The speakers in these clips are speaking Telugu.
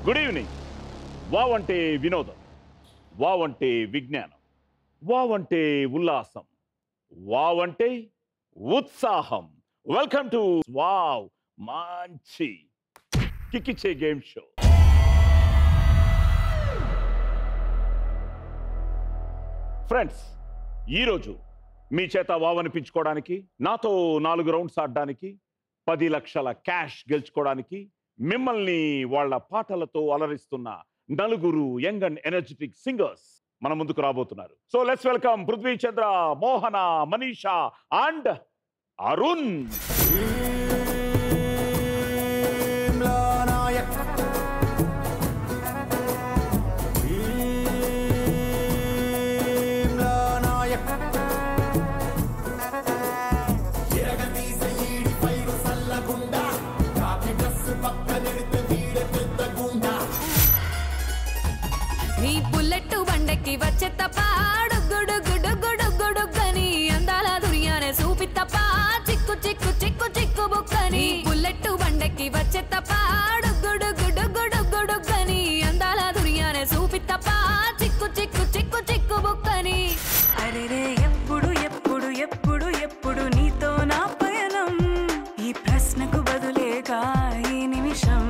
గుడ్ ఈవినింగ్ వావ్ అంటే వినోదం వావ్ అంటే విజ్ఞానం వావ్ అంటే ఉల్లాసం వావ్ అంటే ఉత్సాహం వెల్కమ్ టు వావ్ మంచి కిక్కిచ్చే గేమ్ షో ఫ్రెండ్స్ ఈరోజు మీ చేత వావ్ అనిపించుకోవడానికి నాతో నాలుగు రౌండ్స్ ఆడడానికి పది లక్షల క్యాష్ గెలుచుకోవడానికి మిమ్మల్ని వాళ్ళ పాటలతో అలరిస్తున్న నలుగురు యంగ్ అండ్ ఎనర్జెటిక్ సింగర్స్ మన ముందుకు రాబోతున్నారు so let's welcome Prithvi Chandra Mohana Manisha and Arun నీ బుల్లెట్ బండెక్కి వచ్చే తప్ప డుగ్గుడు గుడు గుడు గుడు గని అందాల దునియానే చూపి తప్ప చిక్కు చిక్కు చిక్కు చిక్కు బుక్కని బుల్లెట్ బండెక్కి వచ్చే తప్ప డుగ్గుడు గుడు గుడు గుడు గని అందాల దునియానే చూపి తప్ప చిక్కు చిక్కు చిక్కు చిక్కు బుక్కని అరెరే ఎప్పుడు ఎప్పుడు ఎప్పుడు ఎప్పుడు నీతో నా పయనం ఈ ప్రశ్నకు బదులేగా ఈ నిమిషం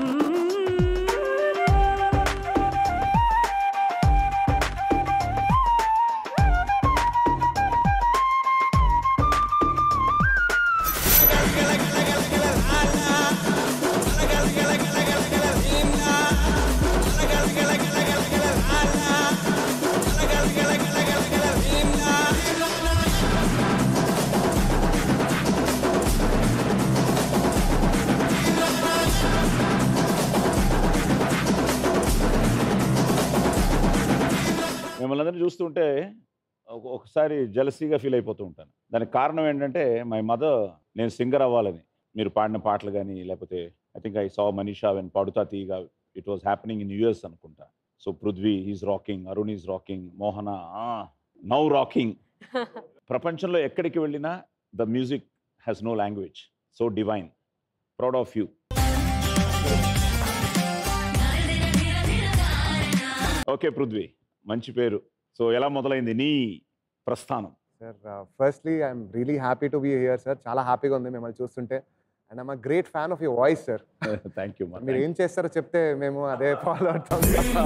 మిమ్మల్ని అందరినీ చూస్తుంటే ఒక- ఒకసారి జలసీగా ఫీల్ అయిపోతూ ఉంటాను దానికి కారణం ఏంటంటే మై మదర్ నేను సింగర్ అవ్వాలని మీరు పాడిన పాటలు కానీ లేకపోతే I think I saw Manisha when Paaduta Theeyaga it was happening in US అనుకుంటా so Prithvi is rocking Arun is rocking Mohana now rocking ప్రపంచంలో ఎక్కడికి వెళ్ళినా the music has no language so divine proud of you okay Prithvi మంచి పేరు సో ఎలా మొదలైంది నీ ప్రస్థానం sir firstly I'm really happy to be here sir చాలా హ్యాపీగా ఉంది మిమ్మల్ని చూస్తుంటే and I'm great fan of your voice sir thank you మీరు ఏం చేస్తారో చెప్తే మేము అదే ఫాలో అవుతాం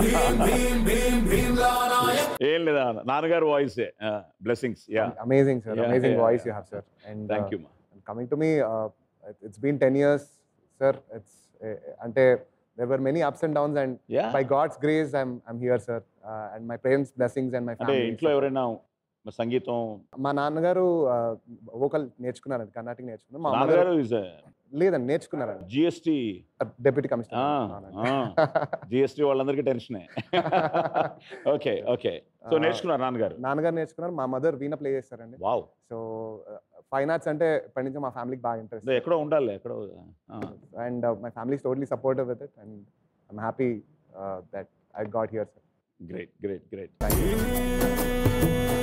ఏం లేదా నాన్నగారు voice blessings yeah amazing sir Yeah, amazing yeah, voice you yeah. Have sir and thank you మా కమింగ్ టు మీ it's been ten years sir it's అంటే there were many ups and downs and yeah by God's grace I'm I'm here sir and my parents blessings and my అంటే ఇంట్లో ఎవరైనా మరి సంగీతం మా నాన్నగారు వోకల్ నేర్చుకున్నారండి కర్ణాటక నేర్చుకున్నారు మా అమ్మగారు నాన్నగారు ఇస్ లేదండి నేర్చుకున్నారండి జిఎస్టి డెప్యూటీ కమిషనర్ జిఎస్టి వాళ్ళందరికీ టెన్షనే ఓకే ఓకే సో నేర్చుకున్నారు నాన్నగారు నాన్నగారు నేర్చుకున్నారు మా మదర్ వీణ ప్లే చేస్తారండి వావ్ సో ఫైన్ ఆర్ట్స్ అంటే ఇప్పటి నుంచి మా ఫ్యామిలీకి బాగా ఇంట్రెస్ట్ ఎక్కడో ఉండాలి ఎక్కడో and my family totally supportive with it and I'm happy that I got here sir great great great thank you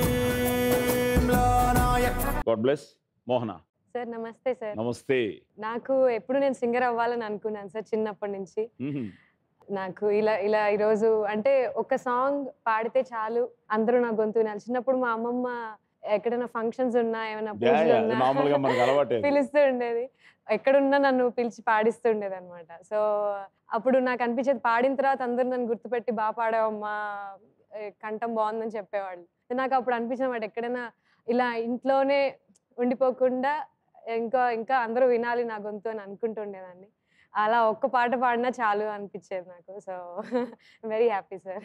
God bless Mohana sir namaste sir namaste నాకు ఎప్పుడు నేను సింగర్ అవ్వాలని అనుకున్నాను సార్ చిన్నప్పటి నుంచి మ్మ్. నాకు ఇలా ఇలా ఈరోజు అంటే ఒక సాంగ్ పాడితే చాలు అందరూ నా గొంతు వినాలి చిన్నప్పుడు మా అమ్మమ్మ ఎక్కడైనా ఫంక్షన్స్ ఉన్నా ఏమైనా యా, పూజలు యా, ఉన్నా మామూలుగా మనకు అలవాటే అది. పిలుస్తూ ఉండేది ఎక్కడున్నా నన్ను పిలిచి పాడిస్తుండేది అనమాట సో అప్పుడు నాకు అనిపించేది పాడిన తర్వాత అందరూ నన్ను గుర్తుపెట్టి బాగా పాడావమ్మా ఏ, కంఠం బాగుందని చెప్పేవాళ్ళు నాకు అప్పుడు అనిపించిన ఎక్కడైనా ఇలా ఇంట్లోనే ఉండిపోకుండా ఇంకా ఇంకా అందరూ వినాలి నా గొంతు అని అనుకుంటుండేదాన్ని అలా ఒక్క పాట పాడినా చాలు అనిపించేది నాకు so very happy sir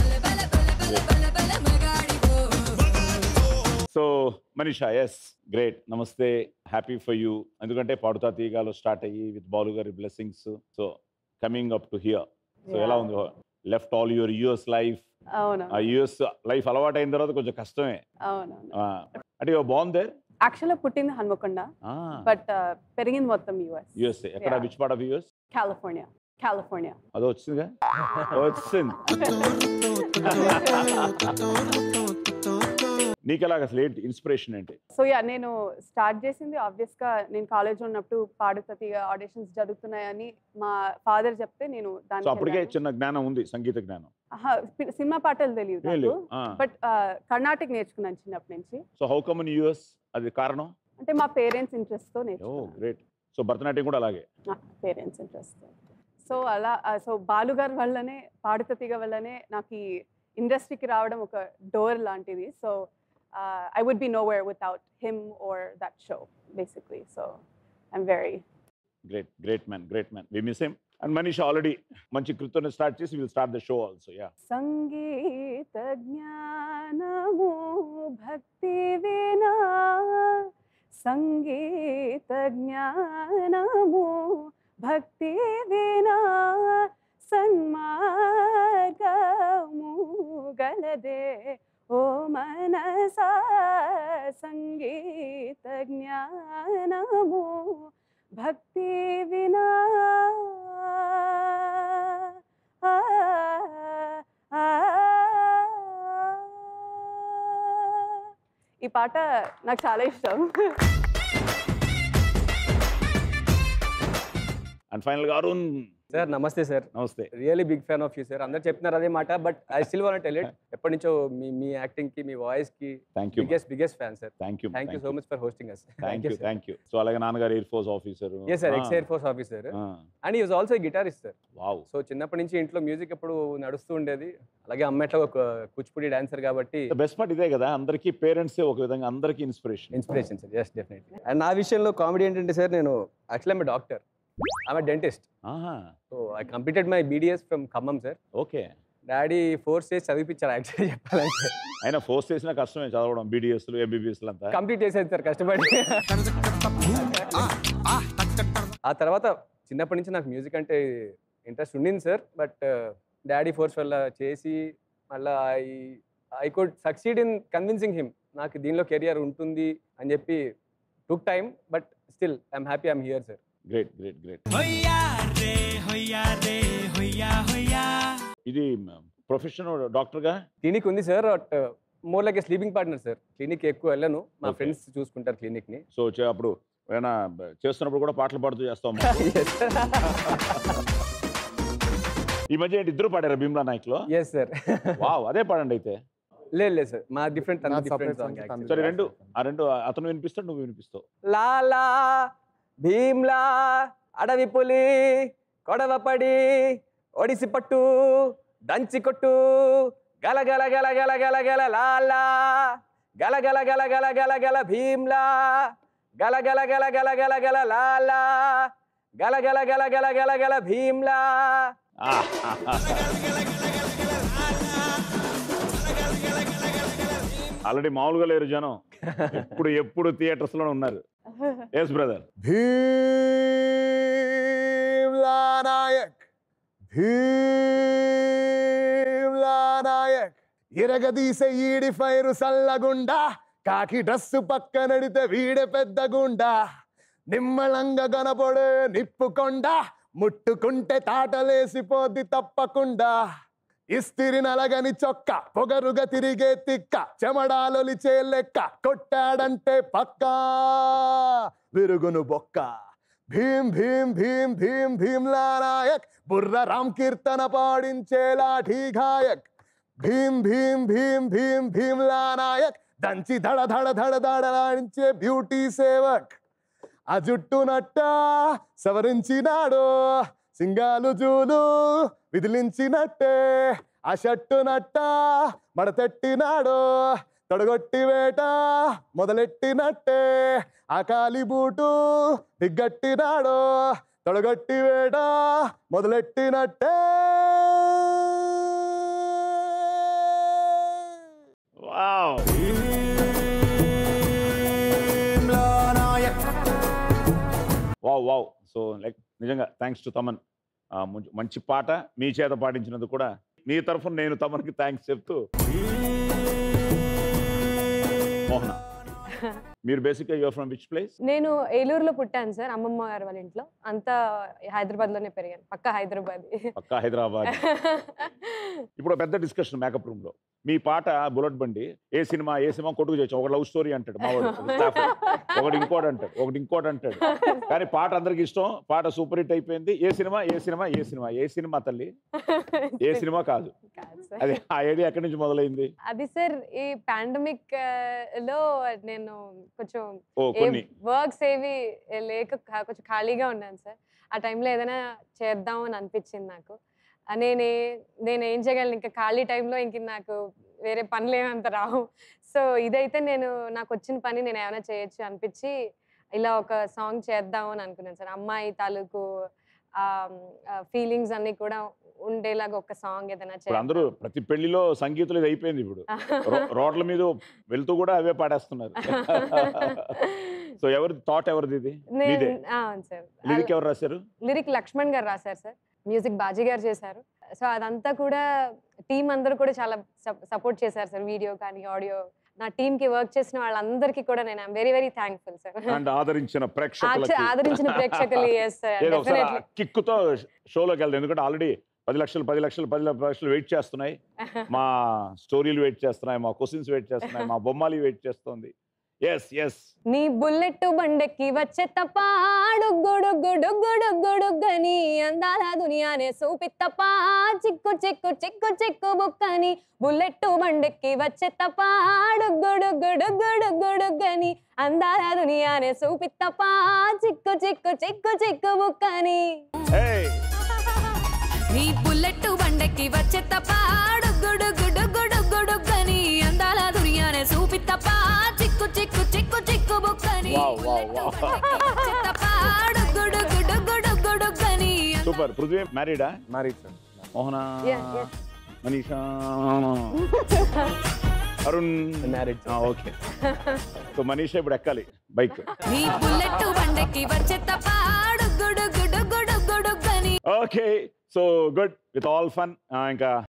so Manisha yes great namaste happy for you ఎందుకంటే పాడుతా తీగాలో స్టార్ట్ అయ్యి విత్ బాలు గారి blessings so coming up to here so ఎలా ఉంది left all your US life అవును ఆ యుఎస్ లైఫ్ అలవాటు అయిన తర్వాత కొంచెం కష్టమే అవునవును ఆ, అంటే ఇవాళ బాగుంది యాక్చువల్గా పుట్టింది హన్మకొండ బట్ పెరిగింది మొత్తం యుఎస్ యుఎస్ఏ ఎక్కడ Yeah. Which part of US California California అది వచ్చిందిగా వచ్చింది నీకు ఎలాగ అసలు ఏంటి ఇన్స్పిరేషన్ ఏంటి సో యా నేను స్టార్ట్ చేసింది ఆబ్వియస్ గా నేను కాలేజ్లో ఉన్నప్పుడు పాడుతతిగా ఆడిషన్స్ జరుగుతున్నాయని మా ఫాదర్ చెప్తే నేను సో దానికి అప్పటికే వెళ్ళాను. చిన్న జ్ఞానం ఉంది సంగీత జ్ఞానం ఆహా, సి- సినిమా పాటలు తెలియదు ఏం నాకు లేవు బట్ కర్ణాటక నేర్చుకున్నాను చిన్నప్పటి నుంచి సో హౌ కమన్ యూఎస్ అది కారణం అంటే మా పేరెంట్స్ ఇంట్రెస్ట్ తో ఓ నేర్చుకున్నాను గ్రేట్ సో భరతనాట్యం కూడా అలాగే పేరెంట్స్ ఇంట్రెస్ట్ సో అలా సో బాలుగారి వల్లనే పాడుతతిగ వల్లనే నాకు ఈ ఇండస్ట్రీకి రావడం ఒక డోర్ లాంటిది so I would be nowhere without him or that show basically so I'm very great great man great man we miss him and Manish already మంచి కృతజ్ఞత స్టార్ట్ చేసి will start the show also yeah సంగీత జ్ఞానము భక్తి వినా సంగీత జ్ఞానము భక్తి వినా సన్మార్గము గలదే ఓ మనసా సంగీత జ్ఞానము భక్తి వినా ఆ, ఆ, ఈ పాట నాకు చాలా ఇష్టం అండ్ ఫైనల్ గా Arun sir namaste sir namaste really big fan of you sir అందరు చెప్తున్నారు అదే మాట but I still want tell it ఎప్పటి నుంచో మీ మీ యాక్టింగ్ కి మీ వాయిస్ కి thank you biggest biggest fan sir thank you thank you so much for hosting us thank you thank you so అలాగే నాన్నగారు air force officer yes sir ex air force officer and ఈ was also guitarist sir wow so చిన్నప్పటి నుంచి ఇంట్లో మ్యూజిక్ ఎప్పుడు నడుస్తూ ఉండేది అలాగే అమ్మ ఎట్లా ఒక కూచిపూడి డాన్సర్ కాబట్టి బెస్ట్ పార్ట్ ఇదే కదా అందరికీ పేరెంట్స్ ఒక విధంగా అందరికీ inspiration inspiration sir yes definitely and నా విషయంలో కామెడీ ఏంటంటే సార్ నేను actually I'm doctor I'm dentist so I completed my BDS from Khammam sir okay daddy force చేసి చదివించారు యాక్చువల్లీ చెప్పాలంటే అయినా ఫోర్స్ చేసినా కష్టమే చదవడం బీడిఎస్లు ఎంబీబీఎస్లు అంతా కంప్లీట్ చేసేది సార్ కష్టపడి ఆ తర్వాత చిన్నప్పటి నుంచి నాకు మ్యూజిక్ అంటే ఇంట్రెస్ట్ ఉండింది సార్ బట్ డాడీ ఫోర్స్ వల్ల చేసి మళ్ళీ I I could succeed in convincing him నాకు దీనిలో కెరియర్ ఉంటుంది అని చెప్పి took time but still I'm happy I'm here sir great great great ఇది ప్రొఫెషన్ డాక్టర్ గా క్లినిక్ ఉంది sir but more like sleeping partner sir clinic ఎక్కువ వెళ్ళను మా Okay. ఫ్రెండ్స్ చూసుకుంటారు క్లినిక్ ని సో చే- అప్పుడు ఏమైనా చేస్తున్నప్పుడు కూడా పాటలు పాడుతూ చేస్తాం ఈ మధ్య ఏంటి ఇద్దరు పాడారు భీమ్లా నాయక్ లో ఎస్ సార్ వావ్ అదే పాడండి అయితే లేదు లేదు సార్ మా డిఫరెంట్ నా డిఫరెంట్ separate song, తనది సరే రెండు ఆ రెండు అతను వినిపిస్తాడు నువ్వు వినిపిస్తావు లాలా భీమ్లా అడవి పులి కొడవ పడి ఒడిసి పట్టు దంచి కొట్టు గల గల గల గల గల గల లాలా గల గల గల గల గల గల భీమ్లా గల గల గల గల గల గల లాలా గల గల గల గల గల గల భీమ్లా ఆల్రెడీ మామూలుగా లేరు జనం ఎప్పుడు ఎప్పుడు థియేటర్స్ లో ఉన్నారు ఎస్ బ్రదర్ భీమ్లా నాయక్ భీమ్లా నాయక్ ఇరగదీసే ఈడి ఫైరు సల్లగుండా కాకి డ్రస్సు పక్కనడితే వీడే పెద్ద గుండా నిమ్మళంగా కనపడే నిప్పుకొండ ముట్టుకుంటే తాటలేసిపోద్ది తప్పకుండా ఇస్తిరి నలగని చొక్క పొగరుగా తిరిగే తిక్క చెమడాలొలిచే లెక్క కొట్టాడంటే పక్కా విరుగును బొక్క భీం భీం భీం భీం భీమ్లా నాయక్ బుర్ర రామ్ కీర్తన పాడించే లాఠీ గాయక్ భీం భీం భీం భీం భీమ్లా నాయక్ దంచి ధడ ధడ ధడ ధడలాడించే బ్యూటీ సేవక్ ఆ జుట్టు నట్ట సవరించినాడు సింగాలు జూలు విదిలించినట్టే ఆ షట్టు నట్ట మడతెట్టినాడు తొడగొట్టి వేట మొదలెట్టినట్టే ఆ కాలి బూటు దిగ్గట్టినాడు తొడగొట్టి వేట మొదలెట్టినట్టే wow wow wow so like నిజంగా థ్యాంక్స్ టు తమన్ ఆ, మంచి- మంచి పాట మీ చేత పాటించినందుకు కూడా మీ తరఫున నేను తమన్కి థ్యాంక్స్ చెప్తూ మోహన మీరు బేసిక్గా యూఆర్ ఫ్రమ్ విచ్ ప్లేస్ నేను ఏలూరులో పుట్టాను సార్ అమ్మమ్మ గారు వాళ్ళ ఇంట్లో అంతా హైదరాబాద్లోనే పెరిగాను పక్క హైదరాబాద్ పక్కా హైదరాబాద్ ఇప్పుడు పెద్ద డిస్కషన్ మేకప్ రూమ్ లో మీ పాట బుల్లెట్ బండి ఏ సినిమా ఏ సినిమా కొట్టుకు చేయొచ్చు ఒక లవ్ స్టోరీ అంటాడు మా వాడు ఒక staff. ఒకటి ఇంకోటి అంటాడు ఒకటి ఇంకోటి అంటాడు కానీ పాట అందరికి ఇష్టం పాట సూపర్ హిట్ అయిపోయింది ఏ సినిమా ఏ సినిమా ఏ సినిమా ఏ సినిమా తల్లి ఏ సినిమా కాదు కాదు సార్. అది ఆ ఐడియా ఎక్కడి నుంచి మొదలైంది అది సార్ ఈ పాండమిక్ లో నేను కొంచెం ఓ కొన్ని వర్క్స్ ఏవి లేక కా- కొంచెం ఖాళీగా ఉన్నాను సార్ ఆ టైంలో ఏదైనా చేద్దాం అని అనిపించింది నాకు ఆ నేనే నేను ఏం చేయగలను ఇంకా ఖాళీ టైంలో ఇంక నాకు వేరే పనులు ఏమంత రావు సో ఇదైతే నేను నాకు వచ్చిన పని నేను ఏమైనా చేయొచ్చు అనిపించి ఇలా ఒక సాంగ్ చేద్దాం అని అనుకున్నాను సార్ అమ్మాయి తాలూకు ఫీలింగ్స్ అన్ని కూడా ఉండేలాగా ఒక సాంగ్ ఏదైనా ఇప్పుడు అందరూ ప్రతి పెళ్లిలో సంగీతం ఇది అయిపోయింది ఇప్పుడు రో- రోడ్ల మీద వెళ్తూ కూడా అవే పాడేస్తున్నారు సో ఎవరి థాట్ ఎవరిది ఇది మీదే నేను అవును సార్ లిరిక్ ఎవరు రాశారు లిరిక్ లక్ష్మణ్ గారు రాశారు సార్ మ్యూజిక్ బాజీ గారు చేశారు సో అదంతా కూడా టీం అందరూ కూడా చాలా సపోర్ట్ చేశారు సార్ వీడియో కానీ ఆడియో నా టీమ్ కి వర్క్ చేసిన వాళ్ళందరికీ కూడా నేను I'm very very thankful sir and ఆదరించిన ప్రేక్షకులకి ఆదరించిన ప్రేక్షకులు ఎస్ ఏదో ఒకసారి ఆ డెఫినెట్లీ కిక్కుతో షోలోకి వెళ్దాం ఎందుకంటే ఆల్రెడీ పది లక్షలు పది లక్షలు పది లక్షలు వెయిట్ చేస్తున్నాయి మా స్టోరీలు వెయిట్ చేస్తున్నాయి మా క్వశ్చన్స్ వెయిట్ చేస్తున్నాయి మా బొమ్మలు వెయిట్ చేస్తుంది ఎస్ ఎస్ నీ బుల్లెట్ బండెక్కి వచ్చే తప్పాడు గుడు గుడు గుడు గుడుగని అందాల దునియానే సూపిత్తప్ప చిక్కు చిక్కు చిక్కు చిక్కు బుక్కని బుల్లెట్ బండెక్కి వచ్చే తప్పాడు గుడు గుడు గుడు గుడుగని అందాల దునియానే సూపిత్తప్ప చిక్కు చిక్కు చిక్కు చిక్కు బుక్కని నీ బుల్లెట్ బండకి వచ్చే తప్ప గుడు గుడు గుడు గుడు గని అందాల దునియానే చూపి తప్ప చిక్కు చిక్కు చిక్కు చిక్కు బుక్కని Wow, wow, wow. గుడు గుడు గుడు గుడు గని సూపర్ పృథ్వీ మ్యారీడా married sir Mohana Yeah, yeah. Manisha Arun marriage okay so Manisha ఇప్పుడు ఎక్కాలి బైక్ నీ బుల్లెట్ బండకి వచ్చే తప్ప గుడు గుడు గుడు గుడు గని okay so good with all fun ఇంకా